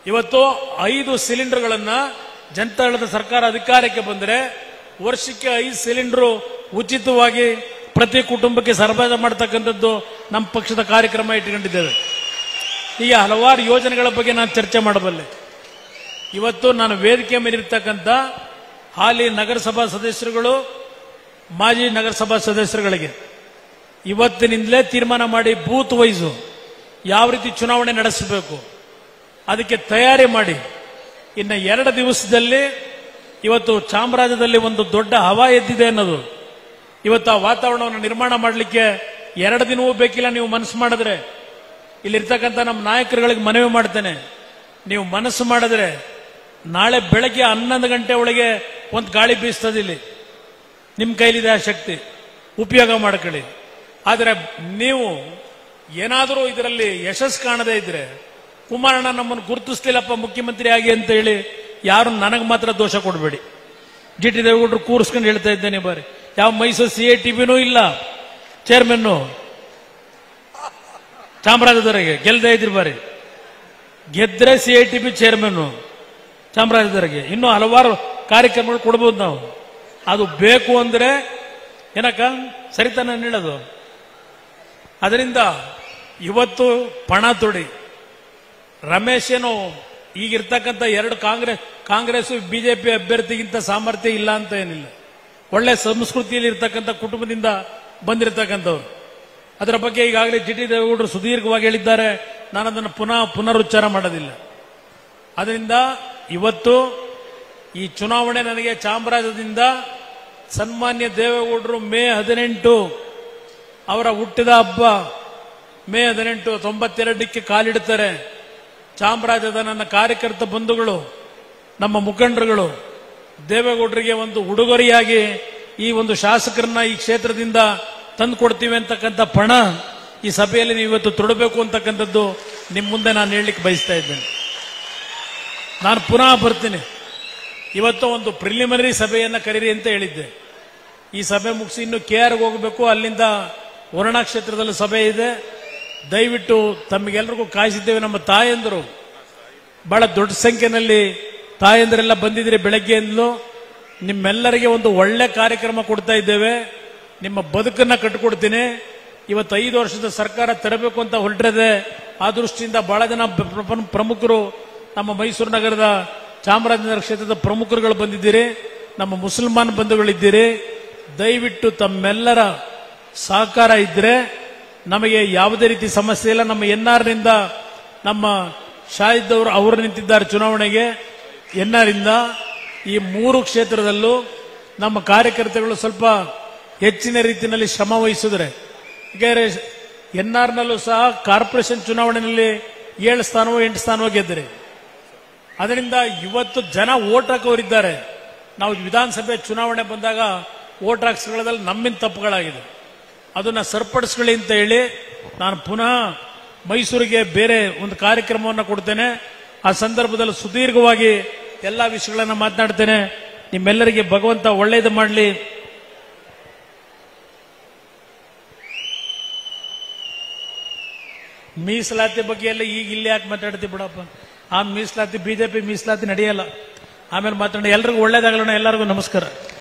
ಇವತ್ತು ಐದು ಸಿಲಿಂಡರ್ಗಳನ್ನ ಜನತಾದಳದ ಸರ್ಕಾರ ಅಧಿಕಾರಕ್ಕೆ ಬಂದರೆ ವರ್ಷಕ್ಕೆ ಐದು ಸಿಲಿಂಡರ್ ಉಚಿತವಾಗಿ ಪ್ರತಿ ಕುಟುಂಬಕ್ಕೆ ಸರಬರಾಜು ಮಾಡತಕ್ಕಂಥದ್ದು ನಮ್ಮ ಪಕ್ಷದ ಕಾರ್ಯಕ್ರಮ ಇಟ್ಕೊಂಡಿದ್ದೇವೆ ಹೀಗೆ ಹಲವಾರು ಯೋಜನೆಗಳ ಬಗ್ಗೆ ನಾನು ಚರ್ಚೆ ಮಾಡಬಲ್ಲೆ ಇವತ್ತು ನಾನು ವೇದಿಕೆ ಮೇಲಿರ್ತಕ್ಕಂಥ ಹಾಲಿ ನಗರಸಭಾ ಸದಸ್ಯರುಗಳು ಮಾಜಿ ನಗರಸಭಾ ಸದಸ್ಯರುಗಳಿಗೆ ಇವತ್ತಿನಿಂದಲೇ ತೀರ್ಮಾನ ಮಾಡಿ ಬೂತ್ ವೈಸು ಯಾವ ರೀತಿ ಚುನಾವಣೆ ನಡೆಸಬೇಕು ಅದಕ್ಕೆ ತಯಾರಿ ಮಾಡಿ ಇನ್ನು ಎರಡು ದಿವಸದಲ್ಲಿ ಇವತ್ತು ಚಾಮರಾಜದಲ್ಲಿ ಒಂದು ದೊಡ್ಡ ಹವಾ ಎದ್ದಿದೆ ಅನ್ನೋದು ಇವತ್ತು ಆ ವಾತಾವರಣವನ್ನು ನಿರ್ಮಾಣ ಮಾಡಲಿಕ್ಕೆ ಎರಡು ದಿನವೂ ಬೇಕಿಲ್ಲ ನೀವು ಮನಸ್ಸು ಮಾಡಿದ್ರೆ ಇಲ್ಲಿರ್ತಕ್ಕಂಥ ನಮ್ಮ ನಾಯಕರುಗಳಿಗೆ ಮನವಿ ಮಾಡ್ತೇನೆ ನೀವು ಮನಸ್ಸು ಮಾಡಿದ್ರೆ ನಾಳೆ ಬೆಳಗ್ಗೆ ಹನ್ನೊಂದು ಗಂಟೆ ಒಳಗೆ ಒಂದು ಗಾಳಿ ಬೀಸ್ತದೆ ಇಲ್ಲಿ ನಿಮ್ಮ ಕೈಲಿದೆ ಆ ಶಕ್ತಿ ಉಪಯೋಗ ಮಾಡ್ಕೊಳ್ಳಿ ಆದರೆ ನೀವು ಏನಾದರೂ ಇದರಲ್ಲಿ ಯಶಸ್ಸು ಕಾಣದೇ ಇದ್ರೆ ಕುಮಾರಣ್ಣ ನಮ್ಮನ್ನು ಗುರುತಿಸ್ಲಿಲ್ಲಪ್ಪ ಮುಖ್ಯಮಂತ್ರಿ ಆಗಿ ಅಂತ ಹೇಳಿ ಯಾರು ನನಗೆ ಮಾತ್ರ ದೋಷ ಕೊಡಬೇಡಿ ಜಿ ಟಿ ದೇವೇಗೌಡರು ಕೂರಿಸ್ಕೊಂಡು ಹೇಳ್ತಾ ಇದ್ದೇನೆ ಬಾರಿ ಯಾವ ಮೈಸೂರು ಸಿ ಎ ಟಿವಿನೂ ಇಲ್ಲ ಚೇರ್ಮನ್ನು ಚಾಮರಾಜದವರೆಗೆ ಗೆಲ್ಲದೆ ಇದ್ರಿ ಬಾರಿ ಗೆದ್ರೆ C I T B chairman ಚಾಮರಾಜದವರೆಗೆ ಇನ್ನೂ ಹಲವಾರು ಕಾರ್ಯಕ್ರಮಗಳು ಕೊಡ್ಬೋದು ನಾವು ಅದು ಬೇಕು ಅಂದ್ರೆ ಏನಕ್ಕ ಸರಿತಾನೆ ಹೇಳೋದು ಅದರಿಂದ ಇವತ್ತು ಪಣ ತೊಡಿ ರಮೇಶ್ ಏನು ಈಗಿರ್ತಕ್ಕಂಥ ಎರಡು ಕಾಂಗ್ರೆಸ್ ಕಾಂಗ್ರೆಸ್ ಬಿಜೆಪಿ ಅಭ್ಯರ್ಥಿಗಿಂತ ಸಾಮರ್ಥ್ಯ ಇಲ್ಲ ಅಂತ ಏನಿಲ್ಲ ಒಳ್ಳೆ ಸಂಸ್ಕೃತಿಯಲ್ಲಿ ಇರ್ತಕ್ಕಂಥ ಕುಟುಂಬದಿಂದ ಬಂದಿರತಕ್ಕಂಥವ್ರು ಅದರ ಬಗ್ಗೆ ಈಗಾಗಲೇ ಜಿ ಟಿ ದೇವೇಗೌಡರು ಸುದೀರ್ಘವಾಗಿ ಹೇಳಿದ್ದಾರೆ ನಾನು ಅದನ್ನು ಪುನಃ ಪುನರುಚ್ಚಾರ ಮಾಡೋದಿಲ್ಲ ಅದರಿಂದ ಇವತ್ತು ಈ ಚುನಾವಣೆ ನನಗೆ ಚಾಮರಾಜದಿಂದ ಸನ್ಮಾನ್ಯ ದೇವೇಗೌಡರು ಮೇ ಹದಿನೆಂಟು ಅವರ ಹುಟ್ಟಿದ ಹಬ್ಬ ಮೇ ಹದಿನೆಂಟು ತೊಂಬತ್ತೆರಡಕ್ಕೆ ಕಾಲಿಡುತ್ತಾರೆ ಚಾಮರಾಜದ ನನ್ನ ಕಾರ್ಯಕರ್ತ ಬಂಧುಗಳು ನಮ್ಮ ಮುಖಂಡರುಗಳು ದೇವೇಗೌಡರಿಗೆ ಒಂದು ಉಡುಗೊರೆಯಾಗಿ ಈ ಒಂದು ಶಾಸಕರನ್ನ ಈ ಕ್ಷೇತ್ರದಿಂದ ತಂದು ಕೊಡ್ತೀವಿ ಅಂತಕ್ಕಂಥ ಪಣ ಈ ಸಭೆಯಲ್ಲಿ ನೀವು ಇವತ್ತು ತೊಡಬೇಕು ಅಂತಕ್ಕಂಥದ್ದು ನಿಮ್ಮ ಮುಂದೆ ನಾನು ಹೇಳಲಿಕ್ಕೆ ಬಯಸ್ತಾ ಇದ್ದೇನೆ ನಾನು ಪುನಃ ಬರ್ತೀನಿ ಇವತ್ತು ಒಂದು ಪ್ರಿಲಿಮಿನರಿ ಸಭೆಯನ್ನ ಕರೀರಿ ಅಂತ ಹೇಳಿದ್ದೆ ಈ ಸಭೆ ಮುಗಿಸಿ ಇನ್ನು ಕೆ ಆರ್ಗೆ ಹೋಗಬೇಕು ಅಲ್ಲಿಂದ ವರುಣಾ ಕ್ಷೇತ್ರದಲ್ಲಿ ಸಭೆ ಇದೆ ದಯವಿಟ್ಟು ತಮಗೆಲ್ರಿಗೂ ಕಾಯಿಸಿದ್ದೇವೆ ನಮ್ಮ ತಾಯಂದರು ಬಹಳ ದೊಡ್ಡ ಸಂಖ್ಯೆಯಲ್ಲಿ ತಾಯಂದರೆಲ್ಲ ಬಂದಿದ್ದೀರಿ ಬೆಳಗ್ಗೆಯಿಂದಲೂ ನಿಮ್ಮೆಲ್ಲರಿಗೆ ಒಂದು ಒಳ್ಳೆ ಕಾರ್ಯಕ್ರಮ ಕೊಡ್ತಾ ಇದ್ದೇವೆ ನಿಮ್ಮ ಬದುಕನ್ನ ಕಟ್ಟಿಕೊಡ್ತೀನಿ ಇವತ್ತು ಐದು ವರ್ಷದ ಸರ್ಕಾರ ತರಬೇಕು ಅಂತ ಹೊರಟಿದೆ ಆ ದೃಷ್ಟಿಯಿಂದ ಬಹಳ ಜನ ಪ್ರ- ಪ್ರ- ಪ್ರಮುಖರು ನಮ್ಮ ಮೈಸೂರು ನಗರದ ಚಾಮರಾಜನಗರ ಕ್ಷೇತ್ರದ ಪ್ರಮುಖರುಗಳು ಬಂದಿದ್ದೀರಿ ನಮ್ಮ ಮುಸಲ್ಮಾನ್ ಬಂಧುಗಳಿದ್ದೀರಿ ದಯವಿಟ್ಟು ತಮ್ಮೆಲ್ಲರ ಸಹಕಾರ ಇದ್ರೆ ನಮಗೆ ಯಾವುದೇ ರೀತಿ ಸಮಸ್ಯೆ ಇಲ್ಲ ನಮ್ಮ ಎನ್ ನಿಂದ ನಮ್ಮ ಶಾಹಿದ್ ಅವರು ಅವರು ನಿಂತಿದ್ದಾರೆ ಚುನಾವಣೆಗೆ ಎನ್ ಇಂದ ಈ ಮೂರು ಕ್ಷೇತ್ರದಲ್ಲೂ ನಮ್ಮ ಕಾರ್ಯಕರ್ತಗಳು ಸ್ವಲ್ಪ ಹೆಚ್ಚಿನ ರೀತಿಯಲ್ಲಿ ಶ್ರಮ ವಹಿಸಿದ್ರೆ ಯಾಕೆಂದ್ರೆ ಎನ್ ನಲ್ಲೂ ಸಹ ಕಾರ್ಪೊರೇಷನ್ ಚುನಾವಣೆಯಲ್ಲಿ ಏಳು ಸ್ಥಾನವೋ ಎಂಟು ಸ್ಥಾನವೋ ಗೆದ್ದರೆ ಅದರಿಂದ ಇವತ್ತು ಜನ ಓಟ್ ಹಾಕೋರಿದ್ದಾರೆ ನಾವು ವಿಧಾನಸಭೆ ಚುನಾವಣೆ ಬಂದಾಗ ಓಟ್ ಹಾಕ್ಸ್ಕೊಳ್ಳೋದ್ರಲ್ಲಿ ನಮ್ಮಿಂದ ತಪ್ಪುಗಳಾಗಿದೆ ಅದನ್ನ ಸರಿಪಡಿಸ್ಕೊಳ್ಳಿ ಅಂತ ಹೇಳಿ ನಾನು ಪುನಃ ಮೈಸೂರಿಗೆ ಬೇರೆ ಒಂದು ಕಾರ್ಯಕ್ರಮವನ್ನು ಕೊಡ್ತೇನೆ ಆ ಸಂದರ್ಭದಲ್ಲಿ ಸುದೀರ್ಘವಾಗಿ ಎಲ್ಲ ವಿಷಯಗಳನ್ನ ಮಾತನಾಡ್ತೇನೆ ನಿಮ್ಮೆಲ್ಲರಿಗೆ ಭಗವಂತ ಒಳ್ಳೇದು ಮಾಡಲಿ ಮೀಸಲಾತಿ ಬಗ್ಗೆ ಎಲ್ಲ ಈಗ ಇಲ್ಲಿ ಯಾಕೆ ಮಾತಾಡ್ತಿ ಬಿಡಪ್ಪ ಆ ಮೀಸಲಾತಿ ಬಿಜೆಪಿ ಮೀಸಲಾತಿ ನಡೆಯಲ್ಲ ಆಮೇಲೆ ಮಾತಾಡಿ ಎಲ್ರಿಗೂ ಒಳ್ಳೇದಾಗಲಣ್ಣ ಎಲ್ಲರಿಗೂ ನಮಸ್ಕಾರ